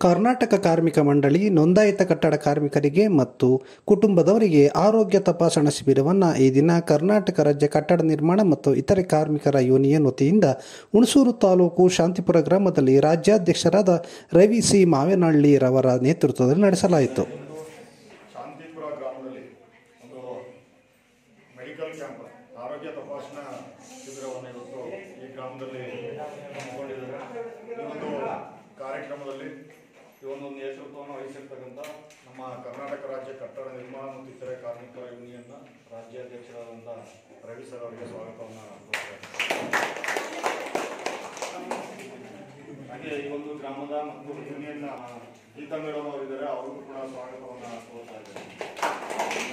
ಕರ್ನಾಟಕ ಕಾರ್ಮಿಕ ಮಂಡಳಿ ನೋಂದಾಯಿತ ಕಟ್ಟಡ ಕಾರ್ಮಿಕರಿಗೆ ಮತ್ತು ಕುಟುಂಬದವರಿಗೆ ಆರೋಗ್ಯ ತಪಾಸಣಾ ಶಿಬಿರವನ್ನು ಈ ದಿನ ಕರ್ನಾಟಕ ರಾಜ್ಯ ಕಟ್ಟಡ ನಿರ್ಮಾಣ ಮತ್ತು ಇತರೆ ಕಾರ್ಮಿಕರ ಯೂನಿಯನ್ ವತಿಯಿಂದ ಹುಣಸೂರು ತಾಲೂಕು ಶಾಂತಿಪುರ ಗ್ರಾಮದಲ್ಲಿ ರಾಜ್ಯಾಧ್ಯಕ್ಷರಾದ ರವಿ ಸಿ ಮಾವೇನಹಳ್ಳಿರವರ ನೇತೃತ್ವದಲ್ಲಿ ನಡೆಸಲಾಯಿತು ಶಾಂತಿಪುರ ಗ್ರಾಮದಲ್ಲಿ ಒಂದು ಮೆಡಿಕಲ್ ಕ್ಯಾಂಪ್ ಆರೋಗ್ಯ ತಪಾಸಣಾ ಶಿಬಿರವನ್ನು ಇವತ್ತು ಈ ಗ್ರಾಮದಲ್ಲಿ ಹಮ್ಮಿಕೊಂಡಿದ್ದಾರೆ ಈ ಒಂದು ಕಾರ್ಯಕ್ರಮದಲ್ಲಿ ಈ ಒಂದು ನೇತೃತ್ವವನ್ನು ವಹಿಸಿರ್ತಕ್ಕಂಥ ನಮ್ಮ ಕರ್ನಾಟಕ ರಾಜ್ಯ ಕಟ್ಟಡ ನಿರ್ಮಾಣ ಮತ್ತು ಇತರೆ ಕಾರ್ಮಿಕರ ಯೂನಿಯನ್ನ ರಾಜ್ಯಾಧ್ಯಕ್ಷರಾದಂಥ ರವಿ ಸರ್ ಅವರಿಗೆ ಸ್ವಾಗತವನ್ನು ಕೋರ್ತಾ ಹಾಗೆ ಈ ಒಂದು ಗ್ರಾಮದ ಮತ್ತು ಯೂನಿಯನ್ನ ಗೀತಾ ಮೇಡಮ್ ಅವರಿದ್ದಾರೆ ಅವ್ರಿಗೂ ಕೂಡ ಸ್ವಾಗತವನ್ನು ಕೋರ್ತಾ ಇದ್ದಾರೆ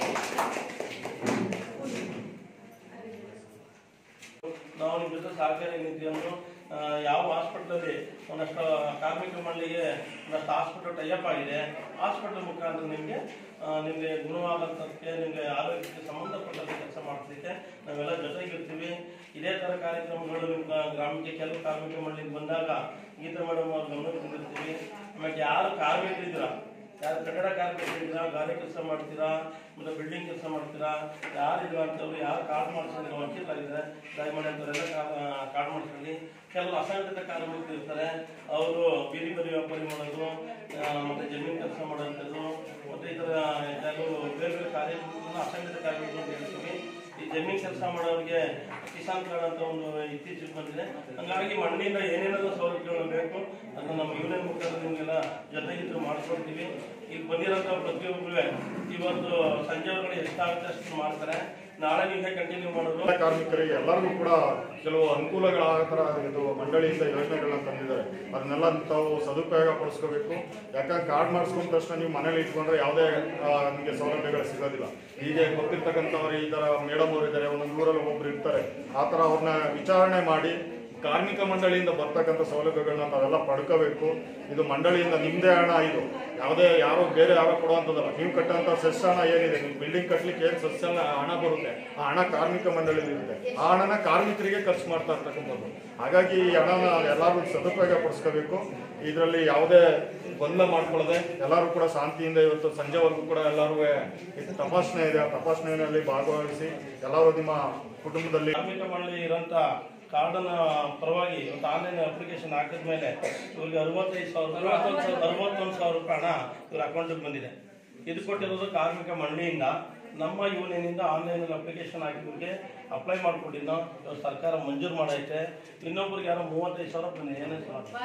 ನಾವು ನಿಮ್ಮ ಜೊತೆ ಸಹಕಾರಿ ನಿಂತ್ಕೊಂಡು ಆ, ಯಾವ ಹಾಸ್ಪಿಟ್ಲಲ್ಲಿ ಒಂದಷ್ಟು ಕಾರ್ಮಿಕ ಮಂಡಳಿಗೆ ಒಂದಷ್ಟು ಹಾಸ್ಪಿಟಲ್ ಟೈಅಪ್ ಆಗಿದೆ ಹಾಸ್ಪಿಟಲ್ ಮುಖಾಂತರ ನಿಮಗೆ ನಿಮಗೆ ಗುಣವಾದಂಥದ್ದಕ್ಕೆ ನಿಮಗೆ ಆರೋಗ್ಯಕ್ಕೆ ಸಂಬಂಧಪಟ್ಟಂತೆ ಕೆಲಸ ಮಾಡ್ತಿದ್ದೆ ನಾವೆಲ್ಲ ಜೊತೆಗಿರ್ತೀವಿ ಇದೇ ಥರ ಕಾರ್ಯಕ್ರಮಗಳು ನಿಮ್ಮ ಗ್ರಾಮಕ್ಕೆ ಕೆಲವು ಕಾರ್ಮಿಕ ಮಂಡಳಿಗೆ ಬಂದಾಗ ಗೀತಾ ಮೇಡಮ್ ಅವ್ರ ಗಮನಕ್ಕೆ ತಂದಿರ್ತೀವಿ ಆಮೇಲೆ ಯಾರು ಕಾರ್ಮಿಕರಿದ್ದೀರಾ ಯಾರು ಕಟ್ಟಡ ಕಾರ್ಮಿಕರಿದ್ದೀರಾ ಗಾರೆ ಕೆಲಸ ಮಾಡ್ತೀರಾ ಮತ್ತೆ ಬಿಲ್ಡಿಂಗ್ ಕೆಲಸ ಮಾಡ್ತೀರಾ ಯಾರಿದ್ರ ಅಂತವ್ರು ಯಾರು ಕಾರ್ಡ್ ಮಾಡಿಸಿದ್ರೆ ವಂಚಿತರಾಗಿದ್ದಾರೆ ದಯಮಾಡಿ ಅಂತವರೆಲ್ಲ ಕಾರ್ಡ್ ಮಾಡಿಸ್ಕೊಳ್ಳಿ ಕೆಲವು ಅಸಂಘಟಿತ ಕಾರ್ಮಿಕರು ಇರ್ತಾರೆ ಅವರು ಬೀದಿ ಬರಿ ವ್ಯಾಪಾರಿ ಮಾಡೋದು ಆ, ಮತ್ತೆ ಜಮೀನು ಕೆಲಸ ಮಾಡೋಂಥದ್ದು ಮತ್ತೆ ಈ ಥರ ಕೆಲವು ಬೇರೆ ಬೇರೆ ಕಾರ್ಯಕ್ರಮಗಳನ್ನ ಅಸಂಘಟಿತ ಕಾರ್ಮಿಕರು ಅಂತ ಹೇಳ್ತೀವಿ ಈ ಜಮೀನು ಕೆಲಸ ಮಾಡೋರಿಗೆ ಕಿಸಾನ್ ಕಾರ್ಡ್ ಅಂತ ಒಂದು ಇತ್ತೀಚೆಗೆ ಬಂದಿದೆ ಹಂಗಾಗಿ ಮಣ್ಣಿಂದ ಏನೇನೆಲ್ಲ ಸೌಲಭ್ಯಗಳು ಬೇಕು ಅದನ್ನ ನಮ್ಮ ಯೂನಿಯನ್ ಮುಖಾಂತರ ನಿಮಗೆಲ್ಲ ಜೊತೆಗಿದ್ದು ಮಾಡಿಸ್ಕೊಡ್ತೀವಿ ಇಲ್ಲಿ ಬಂದಿರೋಂಥ ಪ್ರತಿಯೊಬ್ಬರು ಇವತ್ತು ಸಂಜೆ ಒಳಗಡೆ ಎಷ್ಟಾಗುತ್ತೆ ಅಷ್ಟು ಮಾಡ್ತಾರೆ ನಾಳೆ ನೀವೇ ಕಂಟಿನ್ಯೂ ಮಾಡೋದು ಎಲ್ಲ ಕಾರ್ಮಿಕರಿಗೆ ಎಲ್ಲರಿಗೂ ಕೂಡ ಕೆಲವು ಅನುಕೂಲಗಳಾಗ ಥರ ಇದು ಮಂಡಳಿಯಿಂದ ಯೋಜನೆಗಳನ್ನ ತಂದಿದ್ದಾರೆ ಅದನ್ನೆಲ್ಲ ತಾವು ಸದುಪಯೋಗ ಪಡಿಸ್ಕೋಬೇಕು ಯಾಕಂದ್ರೆ ಕಾರ್ಡ್ ಮಾಡಿಸ್ಕೊಂಡ ತಕ್ಷಣ ನೀವು ಮನೇಲಿ ಇಟ್ಕೊಂಡ್ರೆ ಯಾವುದೇ ಆ, ನಿಮಗೆ ಸೌಲಭ್ಯಗಳು ಸಿಗೋದಿಲ್ಲ ಹೀಗೆ ಗೊತ್ತಿರ್ತಕ್ಕಂಥವ್ರು ಈ ಥರ ಮೇಡಮ್ ಅವರು ಇದ್ದಾರೆ ಒಂದೊಂದು ಊರಲ್ಲಿ ಒಬ್ರು ಇರ್ತಾರೆ ಆ ಥರ ಅವ್ರನ್ನ ವಿಚಾರಣೆ ಮಾಡಿ ಕಾರ್ಮಿಕ ಮಂಡಳಿಯಿಂದ ಬರ್ತಕ್ಕಂಥ ಸೌಲಭ್ಯಗಳನ್ನ ತಾವೆಲ್ಲ ಪಡ್ಕೋಬೇಕು ಇದು ಮಂಡಳಿಯಿಂದ ನಿಮ್ಮದೇ ಹಣ ಇದು ಯಾವುದೇ ಯಾರೋ ಬೇರೆ ಯಾರೋ ಕೊಡುವಂಥದ್ದಲ್ಲ ನೀವು ಕಟ್ಟುವಂಥ ಸೆಸ್ ಹಣ ಏನಿದೆ ನೀವು ಬಿಲ್ಡಿಂಗ್ ಕಟ್ಟಲಿಕ್ಕೆ ಏನು ಸೆಸ್ ಹಣ ಹಣ ಬರುತ್ತೆ ಆ ಹಣ ಕಾರ್ಮಿಕ ಮಂಡಳಿ ಇರುತ್ತೆ ಆ ಹಣನ ಕಾರ್ಮಿಕರಿಗೆ ಖರ್ಚು ಮಾಡ್ತಾ ಇರ್ತಕ್ಕಂಥದ್ದು ಹಾಗಾಗಿ ಈ ಹಣನ ಎಲ್ಲರೂ ಸದುಪಯೋಗ ಪಡಿಸ್ಕೋಬೇಕು ಇದರಲ್ಲಿ ಯಾವುದೇ ಗೊಂದಲ ಮಾಡ್ಕೊಳ್ಳದೆ ಎಲ್ಲರೂ ಕೂಡ ಶಾಂತಿಯಿಂದ ಇವತ್ತು ಸಂಜೆವರೆಗೂ ಕೂಡ ಎಲ್ಲರೂ ತಪಾಸಣೆ ಇದೆ ಆ ತಪಾಸಣೆಯಲ್ಲಿ ಭಾಗವಹಿಸಿ ಎಲ್ಲರೂ ನಿಮ್ಮ ಕುಟುಂಬದಲ್ಲಿ ಕಾರ್ಮಿಕ ಮಂಡಳಿ ಇರೋಂಥ ಕಾರ್ಡನ್ನ ಪರವಾಗಿ ಇವತ್ತು ಆನ್ಲೈನ್ ಅಪ್ಲಿಕೇಶನ್ ಹಾಕಿದ ಮೇಲೆ ಇವ್ರಿಗೆ ಅರವತ್ತೈದು ಸಾವಿರ ಅರವತ್ತೊಂದು ಸಾವಿರ ಅರವತ್ತೊಂದು ಸಾವಿರ ರೂಪಾಯಿ ಹಣ ಇವ್ರ ಅಕೌಂಟಿಗೆ ಬಂದಿದೆ ಇದು ಕೊಟ್ಟಿರೋದು ಕಾರ್ಮಿಕ ಮಂಡಳಿಯಿಂದ ನಮ್ಮ ಯೂನಿಯನಿಂದ ಆನ್ಲೈನಲ್ಲಿ ಅಪ್ಲಿಕೇಶನ್ ಹಾಕಿದ್ರಿಗೆ ಅಪ್ಲೈ ಮಾಡ್ಕೊಂಡಿದ್ದೋ ಇವಾಗ ಸರ್ಕಾರ ಮಂಜೂರು ಮಾಡೈತೆ ಇನ್ನೊಬ್ರಿಗೆ ಯಾರೋ ಮೂವತ್ತೈದು ಸಾವಿರ ಬಂದಿದೆ ಏನೇ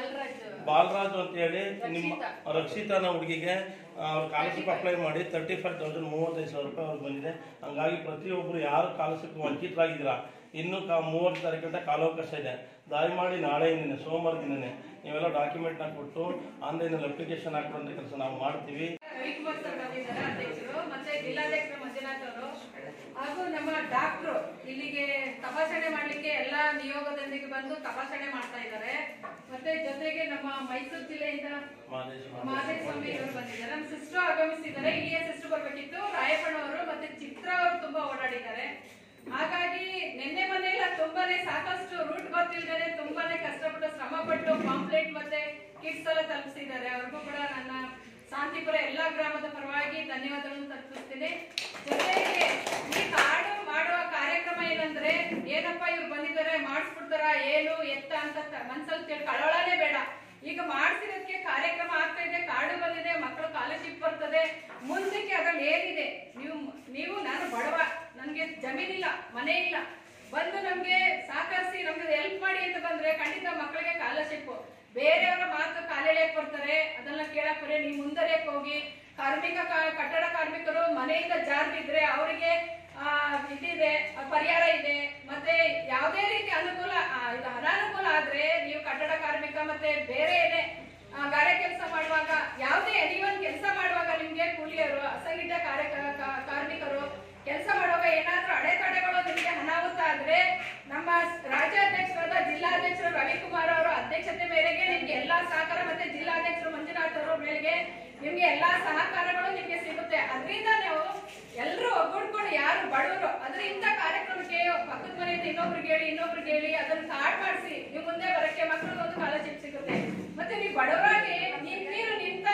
ಸರ್ ಬಾಲರಾಜು ಅಂತ ಹೇಳಿ ನಿಮ್ಮ ರಕ್ಷಿತಾನ ಹುಡುಗಿಗೆ ಅವ್ರ ಸ್ಕಾಲರ್ಶಿಪ್ ಅಪ್ಲೈ ಮಾಡಿ ತರ್ಟಿ ಫೈವ್ ತೌಸಂಡ್ ಮೂವತ್ತೈದು ಸಾವಿರ ರೂಪಾಯಿ ಅವ್ರಿಗೆ ಬಂದಿದೆ ಹಂಗಾಗಿ ಪ್ರತಿಯೊಬ್ಬರು ಯಾರು ಸ್ಕಾಲರ್ಶಿಪ್ ವಂಚಿತರಾಗಿದ್ದೀರಾ ಇನ್ನೂ ಕಾ ಮೂವತ್ತು ತಾರೀಕಿಂದ ಕಾಲಾವಕಾಶ ಇದೆ ದಯಮಾಡಿ ನಾಳೆ ದಿನ ಸೋಮವಾರ ದಿನನೇ ನೀವೆಲ್ಲ ಡಾಕ್ಯುಮೆಂಟ್ನ ಕೊಟ್ಟು ಆನ್ಲೈನಲ್ಲಿ ಅಪ್ಲಿಕೇಶನ್ ಹಾಕುವಂಥ ಕೆಲಸ ನಾವು ಮಾಡ್ತೀವಿ ರವಿಕುಮಾರ್ ಸರ್ ಬಂದಿದ್ದಾರೆ ಅಧ್ಯಕ್ಷರು ಮತ್ತೆ ಜಿಲ್ಲಾಧ್ಯಕ್ಷರು ಮಂಜುನಾಥ್ ಅವರು ಹಾಗೂ ನಮ್ಮ ಡಾಕ್ಟ್ರು ಇಲ್ಲಿಗೆ ತಪಾಸಣೆ ಮಾಡ್ಲಿಕ್ಕೆ ಎಲ್ಲಾ ನಿಯೋಗದೊಂದಿಗೆ ಬಂದು ತಪಾಸಣೆ ಮಾಡ್ತಾ ಇದ್ದಾರೆ ಮತ್ತೆ ಜೊತೆಗೆ ನಮ್ಮ ಮೈಸೂರು ಜಿಲ್ಲೆಯಿಂದ ಮಾದೇಶ್ ಮಾದೇಶ ಸ್ವಾಮಿ ಅವರು ಬಂದಿದ್ದಾರೆ ನಮ್ಮ ಸಿಸ್ಟರ್ ಆಗಮಿಸಿದ್ದಾರೆ ಇಲ್ಲಿಯ ಸಿಸ್ಟರ್ ಬರ್ಬೇಕಿತ್ತು ರಾಯಪ್ಪಣ್ಣ ಅವರು ಮತ್ತೆ ಚಿತ್ರ ಅವರು ತುಂಬಾ ಓಡಾಡಿದ್ದಾರೆ ಹಾಗಾಗಿ ನಿನ್ನೆ ಮೊನ್ನೆ ಎಲ್ಲ ತುಂಬಾನೇ ಸಾಕಷ್ಟು ರೂಟ್ ಗೊತ್ತಿಲ್ಲದೆ ತುಂಬಾನೇ ಕಷ್ಟಪಟ್ಟು ಶ್ರಮ ಪಟ್ಟು ಪಾಂಪ್ಲೆಟ್ ಮತ್ತೆ ಕಿಟ್ಸ್ ಎಲ್ಲ ತಲುಪಿಸಿದ್ದಾರೆ ಅವ್ರಿಗೂ ಕೂಡ ನನ್ನ ಶಾಂತಿಪುರ ಎಲ್ಲಾ ಗ್ರಾಮದ ಪರವಾಗಿ ಧನ್ಯವಾದಗಳನ್ನು ತಲುಪಿಸ್ತೀನಿ ಜೊತೆಗೆ ಈ ಕಾರ್ಡು ಮಾಡುವ ಕಾರ್ಯಕ್ರಮ ಏನಂದ್ರೆ ಏನಪ್ಪ ಇವ್ರು ಬಂದಿದ್ದಾರೆ ಮಾಡಿಸ್ಬಿಡ್ತಾರ ಏನು ಎತ್ತ ಅಂತ ತ- ಮನ್ಸಲ್ಲಿ ತಿಳ್- ಕಳವಳನೇ ಬೇಡ ಈಗ ಮಾಡ್ಸಿರೋದಕ್ಕೆ ಕಾರ್ಯಕ್ರಮ ಆಗ್ತಾ ಇದೆ ಕಾರ್ಡು ಬಂದಿದೆ ಮಕ್ಕಳು ಸ್ಕಾಲರ್ಶಿಪ್ ಬರ್ತದೆ ಮುಂದಕ್ಕೆ ಅದ್ರಲ್ಲಿ ಏನಿದೆ ನೀವು ನೀವು ನಾನು ಬಡವ ನನ್ಗೆ ಜಮೀನಿಲ್ಲ ಮನೆ ಇಲ್ಲ ಬಂದು ನಮ್ಗೆ ಸಹಕರಿಸಿ ನಮ್ಗೆ ಹೆಲ್ಪ್ ಮಾಡಿ ಅಂತ ಬಂದ್ರೆ ಖಂಡಿತ ಮಕ್ಕಳಿಗೆ ಸ್ಕಾಲರ್ಶಿಪ್ ಬೇರೆಯವರ ಮಾತು ಕಾಲೆಳೆಯಕ್ ಬರ್ತಾರೆ ಅದನ್ನ ಕೇಳಕ್ ಬರೀ ನೀವು ಮುಂದರಿಯಕ್ ಹೋಗಿ ಕಾರ್ಮಿಕ ಕಾ- ಕಟ್ಟಡ ಕಾರ್ಮಿಕರು ಮನೆಯಿಂದ ಜಾರ್ಬಿದ್ರೆ ಅವರಿಗೆ ಆ, ಇದಿದೆ ಆ, ಪರಿಹಾರ ಇದೆ ಮತ್ತೆ ಯಾವುದೇ ರೀತಿ ಅನುಕೂಲ ಆ, ಇದು ಅನಾನುಕೂಲ ಆದ್ರೆ ನೀವು ಕಟ್ಟಡ ಕಾರ್ಮಿಕ ಮತ್ತೆ ಬೇರೆ ಏನೇ ಆ, ಗಾರೆ ಕೆಲಸ ಮಾಡುವಾಗ ಯಾವುದೇ ನೀವೊಂದು ಕೆಲಸ ಮಾಡುವಾಗ ನಿಮ್ಗೆ ಕೂಲಿಯರು ಅಸಂಘಟಿತ ಕಾರ್ಯ ಕಾ- ಕಾರ್ಮಿಕರು ಕೆಲಸ ಮಾಡುವಾಗ ಏನಾದ್ರೂ ಅಡೆತಡೆಗಳು ನಿಮ್ಗೆ ಅನಾಹುತ ಆದ್ರೆ ನಮ್ಮ ರಾಜ್ಯಾಧ್ಯಕ್ಷರಾದ ಜಿಲ್ಲಾಧ್ಯಕ್ಷರು ರವಿಕುಮಾರ್ ಅವರ ಅಧ್ಯಕ್ಷತೆ ಮೇರೆಗೆ ನಿಮ್ಗೆ ಎಲ್ಲಾ ಸಹಕಾರ ಮತ್ತೆ ಜಿಲ್ಲಾಧ್ಯಕ್ಷರು ಮಂಜುನಾಥ್ ಅವರ ಮೇರೆಗೆ ನಿಮ್ಗೆ ಎಲ್ಲಾ ಸಹಕಾರಗಳು ನಿಮ್ಗೆ ಸಿಗುತ್ತೆ ಅದರಿಂದ ನಾವು ಎಲ್ಲರೂ ಒಗ್ಗೂಡ್ಕೊಂಡು ಯಾರು ಬಡವರು ಆದ್ರೆ ಇಂಥ ಕಾರ್ಯಕ್ರಮಕ್ಕೆ ಪಕ್ಕದ ಮನೆಯಿಂದ ಇನ್ನೊಬ್ರಿಗೆ ಹೇಳಿ ಇನ್ನೊಬ್ರಿಗೆ ಹೇಳಿ ಅದನ್ನ ಕಾರ್ಡ್ ಮಾಡಿಸಿ ನೀವು ಮುಂದೆ ಬರಕ್ಕೆ ಮಕ್ಕಳಿಗೆ ಒಂದು ಸ್ಕಾಲರ್ಶಿಪ್ ಸಿಗುತ್ತೆ ಮತ್ತೆ ನೀವು ಬಡವರಾಗಿ ನೀವು ನೀವು ನಿಂತ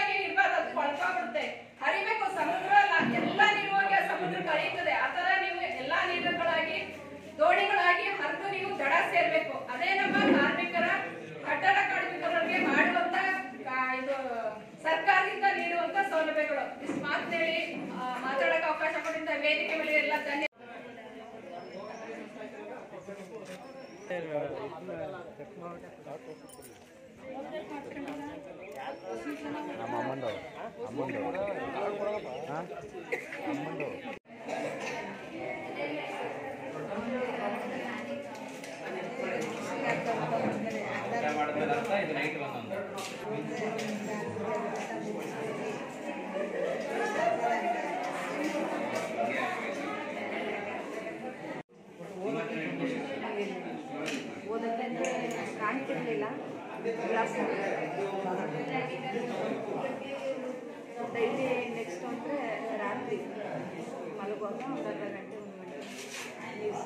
ಹರಿಬೇಕು ಸಮುದ್ರ ಅಲ್ಲ ಎಲ್ಲ ನೀರು ಹೋಗಿ ಆ ಸಮುದ್ರಕ್ಕೆ ಹರಿಯುತ್ತದೆ ಆ ತರ ನೀವು ಎಲ್ಲಾ ನೀರುಗಳಾಗಿ ದೋಣಿಗಳಾಗಿ ಹರಿದು ನೀವು ದಡ ಸೇರ್ಬೇಕು ಅದೇ ನಮ್ಮ ಕಾರ್ಮಿಕರ ಕಟ್ಟಡ ಕಾರ್ಮಿಕರಿಗೆ ಮಾಡುವಂತ ಆ, ಇದು ಸರ್ಕಾರದಿಂದ ನೀಡುವಂತ ಸೌಲಭ್ಯಗಳು ಇಷ್ಟು ಮಾತು ಹೇಳಿ ಆ, ಮಾತಾಡಕ್ಕೆ ಅವಕಾಶ ಕೊಟ್ಟಿದ್ದ ವೇದಿಕೆ ಮೇಲೆ ಎಲ್ಲ ಧನ್ಯ ಓದಕ್ಕೆ ಕಾಣ್ತಿರ್ಲಿಲ್ಲ ಕ್ಲಾಸ್ ಡೈಲಿ ನೆಕ್ಸ್ಟ್ ಅಂದರೆ ರಾತ್ರಿ ಮಲಗುವಾಗ ಒಂದು ಅರ್ಧ ಗಂಟೆ ಒಂದು ಗಂಟೆ ನೀರು